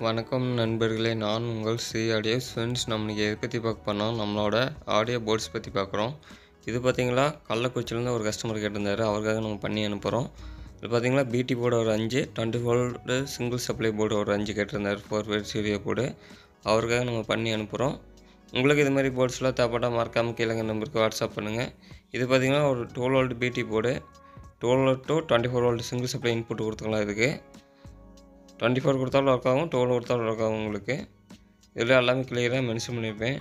வணக்கம் நண்பர்களே நான் உங்கள் ஸ்ரீ ஆடியோ ஃப்ரெண்ட்ஸ் நம்ம இன்றைக்கி எதை பற்றி பார்க்க போனோம் நம்மளோட ஆடியோ போர்ட்ஸ் பற்றி பார்க்குறோம் இது பார்த்திங்களா கள்ளக்குறிச்சியிலேருந்து ஒரு கஸ்டமர் கேட்டிருந்தாரு அவருக்காக நம்ம பண்ணி அனுப்புகிறோம் இது பார்த்திங்களா பிடி போர்டு ஒரு அஞ்சு twenty volt single supply board ஒரு அஞ்சு கேட்டிருந்தாரு ஃபோர் வேர் சீரியோ போர்டு அவருக்காக நம்ம பண்ணி அனுப்புகிறோம் உங்களுக்கு இது மாதிரி போர்ட்ஸ்லாம் தேவைப்பட்டால் மறக்காமல் கீழங்க நம்பருக்கு வாட்ஸ்அப் பண்ணுங்கள் இது பார்த்திங்கன்னா ஒரு twelve volt BT board twelve volt to twenty four volt single supply input கொடுத்துக்கலாம் இதுக்கு டுவெண்ட்டி ஃபோர் கொடுத்தாலும் ஒர்க் ஆகும் டுவெல் கொடுத்தாலும் ஒர்க் ஆகும் உங்களுக்கு இதில் எல்லாமே கிளியராக மென்ஷன் பண்ணியிருப்பேன்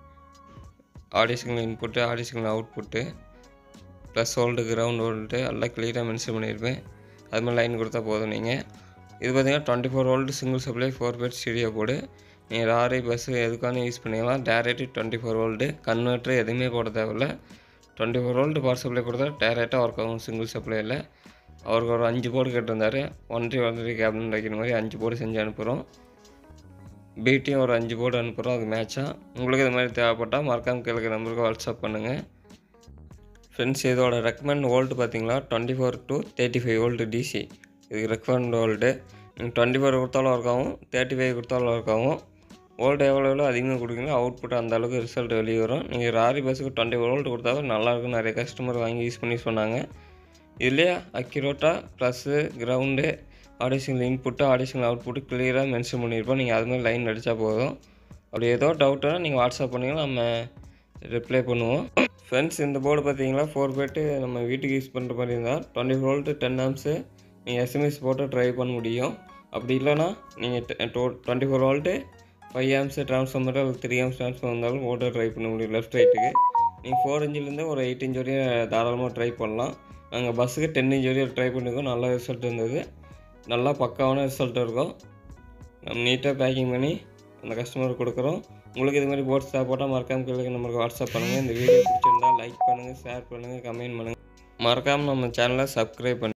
audio signal input audio signal output plus volt ground volt எல்லாம் கிளியராக மென்ஷன் பண்ணியிருப்பேன் அது மாதிரி லைன் கொடுத்தா போதும் நீங்கள் இது பார்த்தீங்கன்னா twenty four volt single supply four பெட் ஸ்டீடியோ போர்டு நீங்கள் லாரி பஸ்ஸு எதுக்கான யூஸ் பண்ணிக்கலாம் direct twenty four volt converter எதுவுமே போட தேவையில்ல twenty four volt power supply கொடுத்தா டேரெக்டாக ஒர்க் ஆகும் சிங்கிள் சப்ளையில் அவருக்கு ஒரு அஞ்சு போர்டு கேட்டிருந்தாரு ஒன்றரை ஒன்றரை கேபின் வைக்கிற மாதிரி அஞ்சு போர்டு செஞ்சு அனுப்புகிறோம் பிடியும் ஒரு அஞ்சு போர்டு அனுப்புகிறோம் அது மேட்சாக உங்களுக்கு இது மாதிரி தேவைப்பட்டால் மறக்காமல் கேட்குற நம்பருக்கு வாட்ஸ்அப் பண்ணுங்கள் ஃப்ரெண்ட்ஸ் இதோட ரெக்கமெண்ட் வோல்ட்டு பார்த்தீங்களா twenty four to thirty five volt DC இதுக்கு ரெக்கமெண்ட் வோல்ட்டு நீங்கள் டுவெண்ட்டி ஃபோர் கொடுத்தாலும் ஒர்க் ஆகும் தேர்ட்டி ஃபைவ் கொடுத்தாலும் ஒர்க் ஆகும் வோல்ட் எவ்வளோ எவ்வளோ அதிகமாக கொடுக்குறீங்களோ அவுட்புட் அந்த அளவுக்கு ரிசல்ட் வெளியே வரும் நீங்கள் ராரி பஸ்ஸுக்கு டுவெண்ட்டி ஃபோர் வோல்ட் கொடுத்தாலும் நல்லாயிருக்கும் நிறைய கஸ்டமர் வாங்கி யூஸ் பண்ணி சொன்னாங்க இதுலேயே அக்யூரேட்டாக ப்ளஸ்ஸு கிரவுண்டு ஆடிஷனில் இன்புட்டு ஆடிஷனில் அவுட்புட்டு கிளியராக மென்ஷன் பண்ணியிருப்போம் நீங்கள் அது மாதிரி லைன் அடித்தா போதும் அப்படி ஏதோ டவுட்டுனா நீங்கள் வாட்ஸ்அப் பண்ணிங்கன்னா நம்ம ரிப்ளை பண்ணுவோம் ஃப்ரெண்ட்ஸ் இந்த போர்டு பார்த்தீங்களா ஃபோர் பேட்டு நம்ம வீட்டுக்கு யூஸ் பண்ணுற மாதிரி இருந்தால் டுவெண்ட்டி வோல்ட்டு டென் ஆம்ஸு நீங்கள் எஸ்எம்எஸ் போட்டு ட்ரை பண்ண முடியும் அப்படி இல்லைன்னா நீங்கள் twenty four volt five amps transformer அல்லது த்ரீ ஆம்ஸ் ட்ரான்ஸ்ஃபார்மர் இருந்தாலும் போட்டு ட்ரை பண்ண முடியும் லெஃப்ட் ரைட்டுக்கு நீங்கள் ஃபோர் இன்ச்சிலேருந்து ஒரு எயிட் இன்ச் வரையும் தாராளமாக ட்ரை பண்ணலாம் நாங்கள் பஸ்ஸுக்கு டென் இன்ச் வரையும் ட்ரை பண்ணியிருக்கோம் நல்ல ரிசல்ட் இருந்தது நல்லா பக்காவான ரிசல்ட் இருக்கும் நம்ம நீட்டாக பேக்கிங் பண்ணி அந்த கஸ்டமருக்கு கொடுக்குறோம் உங்களுக்கு இது மாதிரி போர்ட்ஸ் தேவைப்பட்டால் மறக்காமல் கீழே நம்மளுக்கு வாட்ஸ்அப் பண்ணுங்கள் இந்த வீடியோ பிடிச்சிருந்தா லைக் பண்ணுங்கள் ஷேர் பண்ணுங்கள் கமெண்ட் பண்ணுங்கள் மறக்காமல் நம்ம சேனலை சப்ஸ்கிரைப் பண்ணி